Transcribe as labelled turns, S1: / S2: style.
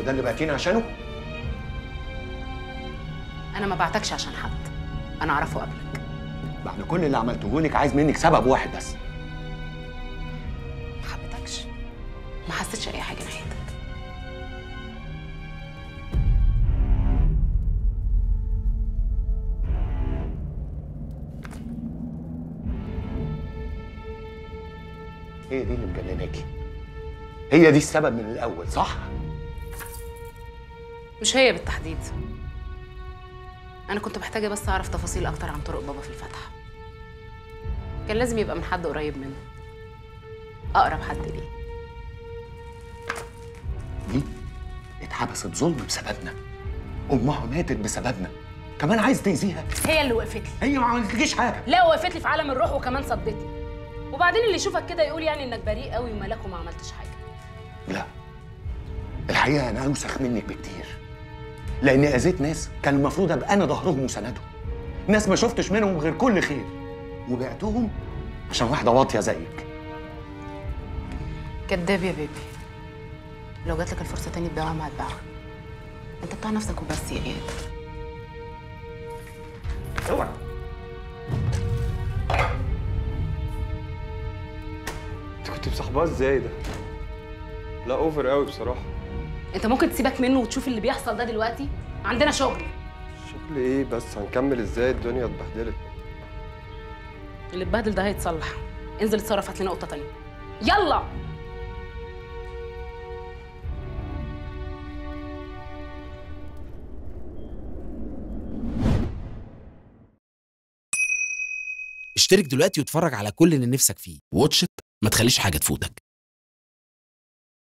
S1: ده اللي بعتيني عشانه
S2: انا ما بعتكش عشان حد انا اعرفه قبلك
S1: بعد كل اللي عملته لك عايز منك سبب واحد بس
S2: ما حبيتكش ما حسيتش اي حاجه ناحيتك
S1: هي دي اللي مجنناكي هي دي السبب من الاول صح
S2: مش هي بالتحديد انا كنت محتاجه بس اعرف تفاصيل اكتر عن طرق بابا في الفتح كان لازم يبقى من حد قريب منه اقرب حد ليه
S1: دي اتحبست ظلم بسببنا امها ماتت بسببنا كمان عايز تاذيها
S2: هي اللي وقفت لي
S1: هي ما عملتلكيش حاجه
S2: لا وقفت لي في عالم الروح وكمان صدتني وبعدين اللي يشوفك كده يقول يعني انك بريء قوي وملاك وما عملتش حاجه
S1: لا الحقيقه انا اوسخ منك بكتير لاني اذيت ناس كان المفروض ابقى انا ظهرهم وسندهم ناس ما شفتش منهم غير كل خير وبعتهم عشان واحده واطيه زيك
S2: كداب يا بيبي لو جات لك الفرصه تاني تبيعها ما هتبيعها انت بتاع نفسك وبس يا اياد
S1: اوعى
S3: انت كنت مصاحباه ازاي ده؟ لا اوفر قوي بصراحه
S2: انت ممكن تسيبك منه وتشوف اللي بيحصل ده دلوقتي عندنا شغل
S3: شغل ايه بس هنكمل ازاي الدنيا اتبهدلت
S2: اللي اتبهدل ده هيتصلح انزل اتصرف هات لنا قطه تانيه يلا
S4: اشترك دلوقتي واتفرج على كل اللي نفسك فيه واتش إت، ما تخليش حاجة تفوتك